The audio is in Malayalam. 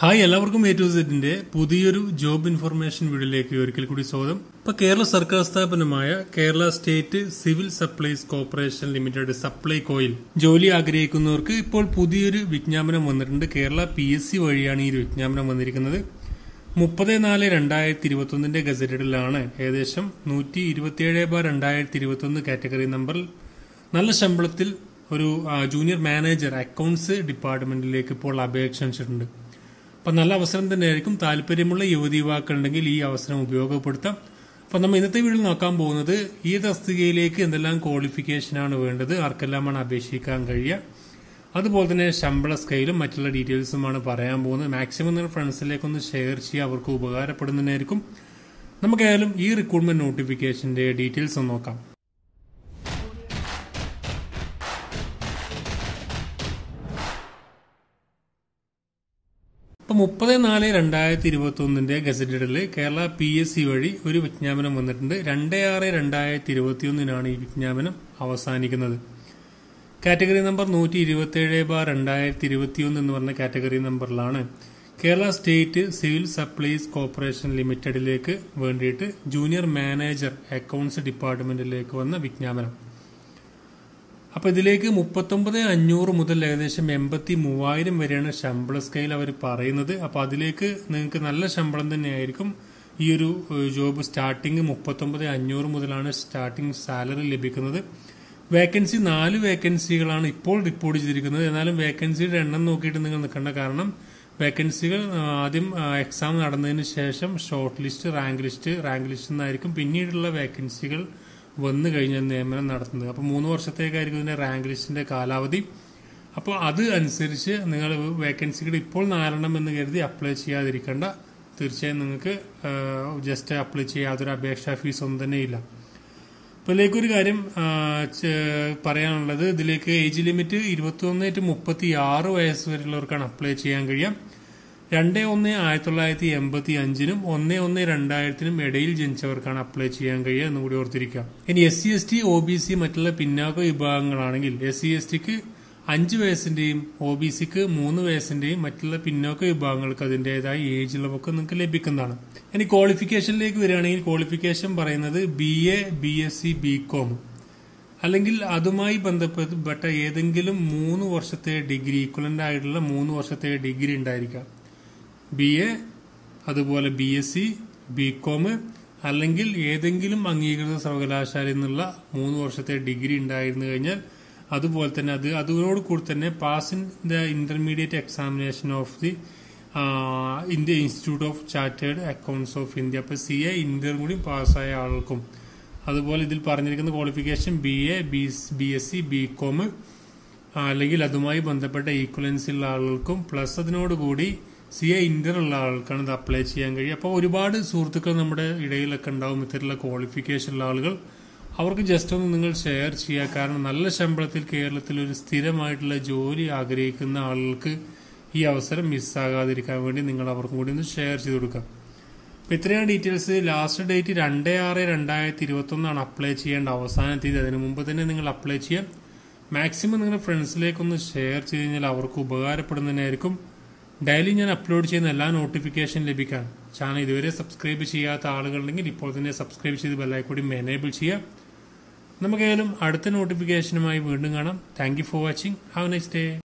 ഹായ് എല്ലാവർക്കും എ ടു സെറ്റിന്റെ പുതിയൊരു ജോബ് ഇൻഫർമേഷൻ വീഡിയോയിലേക്ക് ഒരിക്കൽ കൂടി സ്വാഗതം ഇപ്പൊ കേരള സർക്കാർ സ്ഥാപനമായ Kerala state civil supplies corporation limited supply കോയിൽ ജോലി ആഗ്രഹിക്കുന്നവർക്ക് ഇപ്പോൾ പുതിയൊരു വിജ്ഞാപനം വന്നിട്ടുണ്ട് കേരള പി എസ് സി വഴിയാണ് ഈ ഒരു വിജ്ഞാപനം വന്നിരിക്കുന്നത് മുപ്പത് നാല് രണ്ടായിരത്തി ഇരുപത്തി ഒന്നിന്റെ ഗസറ്റഡിലാണ് ഏകദേശം നൂറ്റി ഇരുപത്തിയേഴ് ബാർ രണ്ടായിരത്തി ഇരുപത്തി ഒന്ന് കാറ്റഗറി നമ്പറിൽ നല്ല ശമ്പളത്തിൽ ഒരു ആ, ജൂനിയർ മാനേജർ അക്കൗണ്ട്സ് ഡിപ്പാർട്ട്മെന്റിലേക്ക് ഇപ്പോൾ അപേക്ഷ ക്ഷണിച്ചിട്ടുണ്ട് അപ്പം നല്ല അവസരം തന്നെയായിരിക്കും താല്പര്യമുള്ള യുവതി യുവാക്കളുണ്ടെങ്കിൽ ഈ അവസരം ഉപയോഗപ്പെടുത്താം അപ്പം നമ്മൾ ഇന്നത്തെ വീഡിയോയിൽ നോക്കാൻ പോകുന്നത് ഈ തസ്തികയിലേക്ക് എന്തെല്ലാം ക്വാളിഫിക്കേഷനാണ് വേണ്ടത് ആർക്കെല്ലാമാണ് അപേക്ഷിക്കാൻ കഴിയുക അതുപോലെ തന്നെ ശമ്പള സ്കെയിലും മറ്റുള്ള ഡീറ്റെയിൽസുമാണ് പറയാൻ പോകുന്നത് മാക്സിമം നിങ്ങൾ ഫ്രണ്ട്സിലേക്കൊന്ന് ഷെയർ ചെയ്യുക അവർക്ക് ഉപകാരപ്പെടുന്നതിനായിരിക്കും നമുക്കായാലും ഈ റിക്രൂട്ട്മെന്റ് നോട്ടിഫിക്കേഷന്റെ ഡീറ്റെയിൽസ് ഒന്ന് നോക്കാം ഇപ്പൊ മുപ്പത് നാല് രണ്ടായിരത്തി ഇരുപത്തി ഒന്നിന്റെ ഗസറ്റഡിൽ കേരള പി എസ് സി വഴി ഒരു വിജ്ഞാപനം വന്നിട്ടുണ്ട് രണ്ട് ആറ് രണ്ടായിരത്തി ഇരുപത്തി ഒന്നിനാണ് ഈ വിജ്ഞാപനം അവസാനിക്കുന്നത് കാറ്റഗറി നമ്പർ നൂറ്റി ഇരുപത്തി ഏഴ് ബാർ രണ്ടായിരത്തി ഇരുപത്തി ഒന്ന് എന്ന് പറഞ്ഞ കാറ്റഗറി നമ്പറിലാണ് Kerala state civil supplies corporation ലിമിറ്റഡിലേക്ക് വേണ്ടിയിട്ട് ജൂനിയർ മാനേജർ അക്കൗണ്ട്സ് ഡിപ്പാർട്ട്മെന്റിലേക്ക് വന്ന വിജ്ഞാപനം അപ്പൊ ഇതിലേക്ക് മുപ്പത്തൊമ്പത് അഞ്ഞൂറ് മുതൽ ഏകദേശം എൺപത്തി മൂവായിരം വരെയാണ് ശമ്പള സ്കെയിൽ അവർ പറയുന്നത് അപ്പൊ അതിലേക്ക് നിങ്ങൾക്ക് നല്ല ശമ്പളം തന്നെയായിരിക്കും ഈ ഒരു ഏഹ്, ജോബ് സ്റ്റാർട്ടിങ് മുപ്പത്തൊമ്പത് അഞ്ഞൂറ് മുതലാണ് സ്റ്റാർട്ടിംഗ് സാലറി ലഭിക്കുന്നത് വേക്കൻസി നാല് വേക്കൻസികളാണ് ഇപ്പോൾ റിപ്പോർട്ട് ചെയ്തിരിക്കുന്നത് എന്നാലും വേക്കൻസിയുടെ എണ്ണം നോക്കിയിട്ട് നിങ്ങൾ നിൽക്കേണ്ട കാരണം വേക്കൻസികൾ ആ, ആദ്യം എക്സാം നടന്നതിന് ശേഷം short list rank list rank list എന്നായിരിക്കും പിന്നീടുള്ള വേക്കൻസികൾ വന്നു കഴിഞ്ഞാൽ നിയമനം നടത്തുന്നത് അപ്പോൾ മൂന്ന് വർഷത്തേക്കായിരിക്കും ഇതിന്റെ റാങ്ക് ലിസ്റ്റിന്റെ കാലാവധി അപ്പോൾ അത് അനുസരിച്ച് നിങ്ങൾ വേക്കൻസികൾ ഇപ്പോൾ നാലെണ്ണം എന്ന് കരുതി അപ്ലൈ ചെയ്യാതിരിക്കേണ്ട തീർച്ചയായും നിങ്ങൾക്ക് ജസ്റ്റ് അപ്ലൈ ചെയ്യാതൊരു അപേക്ഷാ ഫീസ് ഒന്നും തന്നെ ഇല്ല അപ്പോൾ ഇതിലേക്ക് ഒരു കാര്യം ആ, ചെ- പറയാനുള്ളത് ഇതിലേക്ക് ഏജ് ലിമിറ്റ് ഇരുപത്തി ഒന്ന് ടു മുപ്പത്തി ആറ് വയസ്സ് വരെയുള്ളവർക്കാണ് അപ്ലൈ ചെയ്യാൻ കഴിയാം രണ്ട് ഒന്ന് ആയിരത്തി തൊള്ളായിരത്തി എൺപത്തി അഞ്ചിനും ഒന്ന് ഒന്ന് രണ്ടായിരത്തിനും ഇടയിൽ ജനിച്ചവർക്കാണ് അപ്ലൈ ചെയ്യാൻ കഴിയുക എന്ന് കൂടി ഓർത്തിരിക്കുക ഇനി S C S T O B C മറ്റുള്ള പിന്നാക്ക വിഭാഗങ്ങളാണെങ്കിൽ എസ് സി എസ് ടിക്ക് അഞ്ച് വയസ്സിന്റെയും ഒ ബി സിക്ക് മൂന്ന് വയസ്സിന്റെയും മറ്റുള്ള പിന്നോക്ക വിഭാഗങ്ങൾക്ക് അതിൻ്റെതായ ഏജ് ഇളവൊക്കെ നിങ്ങൾക്ക് ലഭിക്കുന്നതാണ് ഇനി ക്വാളിഫിക്കേഷനിലേക്ക് വരികയാണെങ്കിൽ ക്വാളിഫിക്കേഷൻ പറയുന്നത് B A B S C B com അല്ലെങ്കിൽ അതുമായി ബന്ധപ്പെട്ട ഏതെങ്കിലും മൂന്ന് വർഷത്തെ ഡിഗ്രി ഈക്വലന്റ് ആയിട്ടുള്ള മൂന്ന് വർഷത്തെ ഡിഗ്രി ഉണ്ടായിരിക്കാം ബി എ അതുപോലെ B S C B com അല്ലെങ്കിൽ ഏതെങ്കിലും അംഗീകൃത സർവകലാശാലയിൽ നിന്നുള്ള മൂന്ന് വർഷത്തെ ഡിഗ്രി ഉണ്ടായിരുന്നു കഴിഞ്ഞാൽ അതുപോലെ തന്നെ അത് അതിനോട് കൂടി തന്നെ pass in the intermediate examination of the India institute of chartered accounts of India അപ്പൊ സി എ ഇന്റർ കൂടി പാസ്സായ ആൾക്കും അതുപോലെ ഇതിൽ പറഞ്ഞിരിക്കുന്ന qualification B A B S C B com അല്ലെങ്കിൽ അതുമായി ബന്ധപ്പെട്ട ഈക്വലൻസി ഉള്ള ആളുകൾക്കും പ്ലസ് അതിനോടുകൂടി സി എ ഇന്റർ ഉള്ള ആൾക്കാണ് ഇത് അപ്ലൈ ചെയ്യാൻ കഴിയും അപ്പോൾ ഒരുപാട് സുഹൃത്തുക്കൾ നമ്മുടെ ഇടയിലൊക്കെ ഉണ്ടാവും ഇത്തരത്തിലുള്ള ക്വാളിഫിക്കേഷൻ ഉള്ള ആളുകൾ അവർക്ക് ജസ്റ്റ് ഒന്ന് നിങ്ങൾ ഷെയർ ചെയ്യുക കാരണം നല്ല ശമ്പളത്തിൽ കേരളത്തിൽ ഒരു സ്ഥിരമായിട്ടുള്ള ജോലി ആഗ്രഹിക്കുന്ന ആളുകൾക്ക് ഈ അവസരം മിസ്സാകാതിരിക്കാൻ വേണ്ടി നിങ്ങൾ അവർക്കും കൂടി ഒന്ന് ഷെയർ ചെയ്ത് കൊടുക്കുക അപ്പൊ ഇത്രയാണ് ഡീറ്റെയിൽസ് ലാസ്റ്റ് ഡേറ്റ് രണ്ട് ആറ് രണ്ടായിരത്തി ഇരുപത്തി ഒന്നാണ് അപ്ലൈ ചെയ്യേണ്ട അവസാന തീയതി അതിന് മുമ്പ് തന്നെ നിങ്ങൾ അപ്ലൈ ചെയ്യാം മാക്സിമം നിങ്ങളുടെ ഫ്രണ്ട്സിലേക്കൊന്ന് ഷെയർ ചെയ്ത് കഴിഞ്ഞാൽ അവർക്ക് ഉപകാരപ്പെടുന്നതിനായിരിക്കും ഡെയിലി ഞാൻ അപ്ലോഡ് ചെയ്യുന്ന എല്ലാ നോട്ടിഫിക്കേഷൻ ലഭിക്കാൻ ചാനൽ ഇതുവരെ സബ്സ്ക്രൈബ് ചെയ്യാത്ത ആളുകളുണ്ടെങ്കിൽ ഇപ്പോൾ തന്നെ സബ്സ്ക്രൈബ് ചെയ്ത് ബെല്ലൈക്കൂടി എനേബിൾ ചെയ്യാം നമുക്കേതായാലും അടുത്ത നോട്ടിഫിക്കേഷനുമായി വീണ്ടും കാണാം thank you for watching have next day